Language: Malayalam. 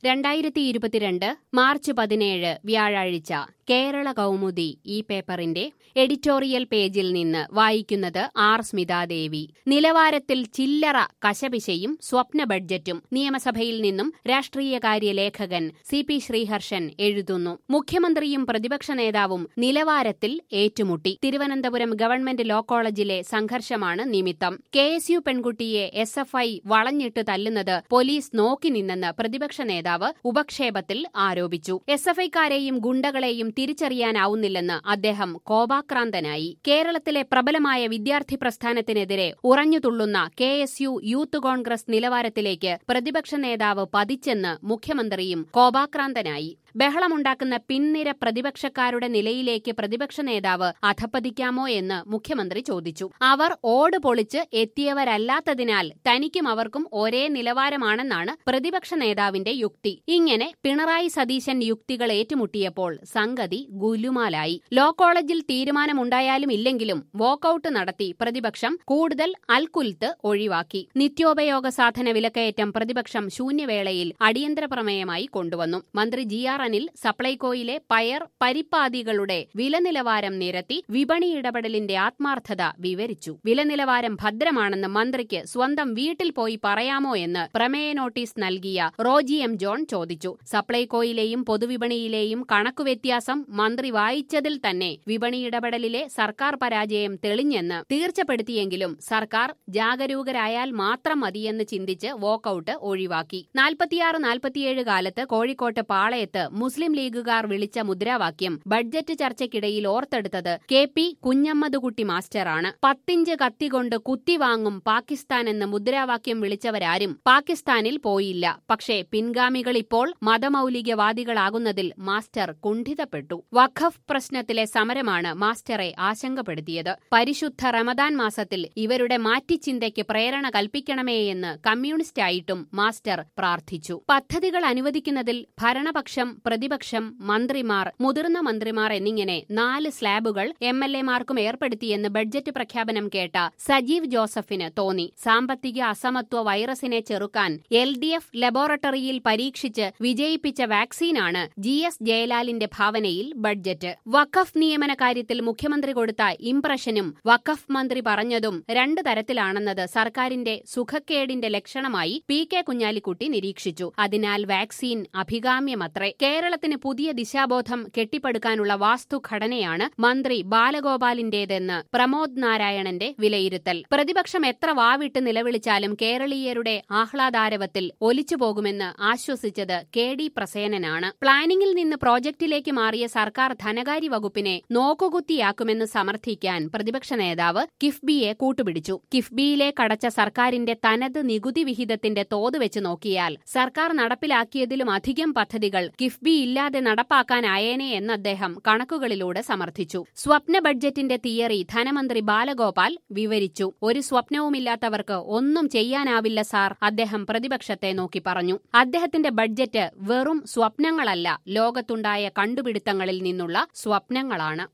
രണ്ടായിരത്തി ഇരുപത്തിരണ്ട് മാർച്ച് പതിനേഴ് വ്യാഴാഴ്ച കേരള കൗമുദി ഈ പേപ്പറിന്റെ എഡിറ്റോറിയൽ പേജിൽ നിന്ന് വായിക്കുന്നത് ആർ സ്മിതാദേവി നിലവാരത്തിൽ ചില്ലറ കശപിശയും സ്വപ്ന ബഡ്ജറ്റും നിയമസഭയിൽ നിന്നും രാഷ്ട്രീയകാര്യ ലേഖകൻ സി പി ശ്രീഹർഷൻ എഴുതുന്നു മുഖ്യമന്ത്രിയും പ്രതിപക്ഷ നേതാവും നിലവാരത്തിൽ ഏറ്റുമുട്ടി തിരുവനന്തപുരം ഗവൺമെന്റ് ലോ കോളേജിലെ സംഘർഷമാണ് നിമിത്തം കെ എസ് യു പെൺകുട്ടിയെ എസ് എഫ് ഐ വളഞ്ഞിട്ട് തല്ലുന്നത് പോലീസ് നോക്കി നിന്നെന്ന് പ്രതിപക്ഷ നേതാവ് ഉപക്ഷേപത്തിൽ ആരോപിച്ചു എസ് എഫ് ഐക്കാരെയും ഗുണ്ടകളെയും തിരിച്ചറിയാനാവുന്നില്ലെന്ന് അദ്ദേഹം കോപാക്രാന്തനായി കേരളത്തിലെ പ്രബലമായ വിദ്യാർത്ഥി പ്രസ്ഥാനത്തിനെതിരെ ഉറഞ്ഞുതുള്ളുന്ന K S U youth Congress നിലവാരത്തിലേക്ക് പ്രതിപക്ഷ നേതാവ് പതിച്ചെന്ന് മുഖ്യമന്ത്രിയും കോപാക്രാന്തനായി ബഹളമുണ്ടാക്കുന്ന പിൻനിര പ്രതിപക്ഷക്കാരുടെ നിലയിലേക്ക് പ്രതിപക്ഷ നേതാവ് അധപ്പതിക്കാമോ എന്ന് മുഖ്യമന്ത്രി ചോദിച്ചു അവർ ഓട് പൊളിച്ച് എത്തിയവരല്ലാത്തതിനാൽ തനിക്കും അവർക്കും ഒരേ നിലവാരമാണെന്നാണ് പ്രതിപക്ഷ നേതാവിന്റെ യുക്തി ഇങ്ങനെ പിണറായി സതീശൻ യുക്തികൾ ഏറ്റുമുട്ടിയപ്പോൾ സംഗതി ഗുലുമാലായി ലോ കോളേജിൽ തീരുമാനമുണ്ടായാലും ഇല്ലെങ്കിലും വോക്കൌട്ട് നടത്തി പ്രതിപക്ഷം കൂടുതൽ അൽക്കുൽത്ത് ഒഴിവാക്കി നിത്യോപയോഗ സാധന വിലക്കയറ്റം പ്രതിപക്ഷം ശൂന്യവേളയിൽ അടിയന്തര പ്രമേയമായി കൊണ്ടുവന്നു മന്ത്രി ജി ആർ അനിൽ സപ്ലൈകോയിലെ പയർ പരിപ്പാദികളുടെ വില നിലവാരം നിരത്തി വിപണി ഇടപെടലിന്റെ ആത്മാർത്ഥത വിവരിച്ചു വില നിലവാരം ഭദ്രമാണെന്ന് മന്ത്രിക്ക് സ്വന്തം വീട്ടിൽ പോയി പറയാമോ എന്ന് പ്രമേയ നോട്ടീസ് നൽകിയ റോജി എം ജോൺ ചോദിച്ചു സപ്ലൈകോയിലെയും പൊതുവിപണിയിലെയും കണക്കു വ്യത്യാസം മന്ത്രി വായിച്ചതിൽ തന്നെ വിപണി ഇടപെടലിലെ സർക്കാർ പരാജയം തെളിഞ്ഞെന്ന് തീർച്ചപ്പെടുത്തിയെങ്കിലും സർക്കാർ ജാഗരൂകരായാൽ മാത്രം മതിയെന്ന് ചിന്തിച്ച് വോക്കൌട്ട് ഒഴിവാക്കി നാൽപ്പത്തിയാറ് നാൽപ്പത്തിയേഴ് കാലത്ത് കോഴിക്കോട്ട് പാളയത്ത് മുസ്ലിം ലീഗുകാർ വിളിച്ച മുദ്രാവാക്യം ബഡ്ജറ്റ് ചർച്ചയ്ക്കിടയിൽ ഓർത്തെടുത്തത് കെ പി കുഞ്ഞമ്മദുകുട്ടി മാസ്റ്ററാണ് പത്തിഞ്ച് കത്തികൊണ്ട് കുത്തിവാങ്ങും പാകിസ്ഥാൻ എന്ന മുദ്രാവാക്യം വിളിച്ചവരാരും പാകിസ്ഥാനിൽ പോയില്ല പക്ഷേ പിൻഗാമികൾ ഇപ്പോൾ മതമൌലികവാദികളാകുന്നതിൽ മാസ്റ്റർ കുണ്ഠിതപ്പെട്ടു വഖഫ് പ്രശ്നത്തിലെ സമരമാണ് മാസ്റ്ററെ ആശങ്കപ്പെടുത്തിയത് പരിശുദ്ധ റമദാൻ മാസത്തിൽ ഇവരുടെ മാറ്റിച്ചിന്തയ്ക്ക് പ്രേരണ കൽപ്പിക്കണമേയെന്ന് കമ്മ്യൂണിസ്റ്റായിട്ടും മാസ്റ്റർ പ്രാർത്ഥിച്ചു പദ്ധതികൾ അനുവദിക്കുന്നതിൽ ഭരണപക്ഷം പ്രതിപക്ഷം മന്ത്രിമാർ മുതിർന്ന മന്ത്രിമാർ എന്നിങ്ങനെ നാല് സ്ലാബുകൾ എം എൽ എമാർക്കും ഏർപ്പെടുത്തിയെന്ന് ബഡ്ജറ്റ് പ്രഖ്യാപനം കേട്ട സജീവ് ജോസഫിന് തോന്നി സാമ്പത്തിക അസമത്വ വൈറസിനെ ചെറുക്കാൻ എൽ ഡി എഫ് ലബോറട്ടറിയിൽ പരീക്ഷിച്ച് വിജയിപ്പിച്ച വാക്സിനാണ് ജി എസ് ജയലാലിന്റെ ഭാവനയിൽ ബഡ്ജറ്റ് വഖഫ് നിയമന കാര്യത്തിൽ മുഖ്യമന്ത്രി കൊടുത്ത ഇംപ്രഷനും വഖഫ് മന്ത്രി പറഞ്ഞതും രണ്ട് തരത്തിലാണെന്നത് സർക്കാരിന്റെ സുഖക്കേടിന്റെ ലക്ഷണമായി പി കെ കുഞ്ഞാലിക്കുട്ടി നിരീക്ഷിച്ചു അതിനാൽ വാക്സിൻ അഭികാമ്യമത്രേ കേരളത്തിന് പുതിയ ദിശാബോധം കെട്ടിപ്പടുക്കാനുള്ള വാസ്തുഘടനയാണ് മന്ത്രി ബാലഗോപാലിന്റേതെന്ന് പ്രമോദ് നാരായണന്റെ വിലയിരുത്തൽ പ്രതിപക്ഷം എത്ര വാവിട്ട് നിലവിളിച്ചാലും കേരളീയരുടെ ആഹ്ലാദാരവത്തിൽ ഒലിച്ചുപോകുമെന്ന് ആശ്വസിച്ചത് കെ ഡി പ്രസേനനാണ് പ്ലാനിംഗിൽ നിന്ന് പ്രോജക്റ്റിലേക്ക് മാറിയ സർക്കാർ ധനകാര്യ വകുപ്പിനെ നോക്കുകുത്തിയാക്കുമെന്ന് സമർത്ഥിക്കാൻ പ്രതിപക്ഷ നേതാവ് കിഫ്ബിയെ കൂട്ടുപിടിച്ചു കിഫ്ബിയിലെ കടച്ച സർക്കാരിന്റെ തനത് നികുതി വിഹിതത്തിന്റെ തോത് വെച്ച് നോക്കിയാൽ സർക്കാർ നടപ്പിലാക്കിയതിലും അധികം പദ്ധതികൾ കിഫ്ബി ഇല്ലാതെ നടപ്പാക്കാനായേനെ എന്ന് അദ്ദേഹം കണക്കുകളിലൂടെ സമർത്ഥിച്ചു സ്വപ്ന ബഡ്ജറ്റിന്റെ തിയറി ധനമന്ത്രി ബാലഗോപാൽ വിവരിച്ചു ഒരു സ്വപ്നവുമില്ലാത്തവർക്ക് ഒന്നും ചെയ്യാനാവില്ല സാർ അദ്ദേഹം പ്രതിപക്ഷത്തെ നോക്കി പറഞ്ഞു അദ്ദേഹത്തിന്റെ ബഡ്ജറ്റ് വെറും സ്വപ്നങ്ങളല്ല ലോകത്തുണ്ടായ കണ്ടുപിടുത്തങ്ങളിൽ നിന്നുള്ള സ്വപ്നങ്ങളാണ്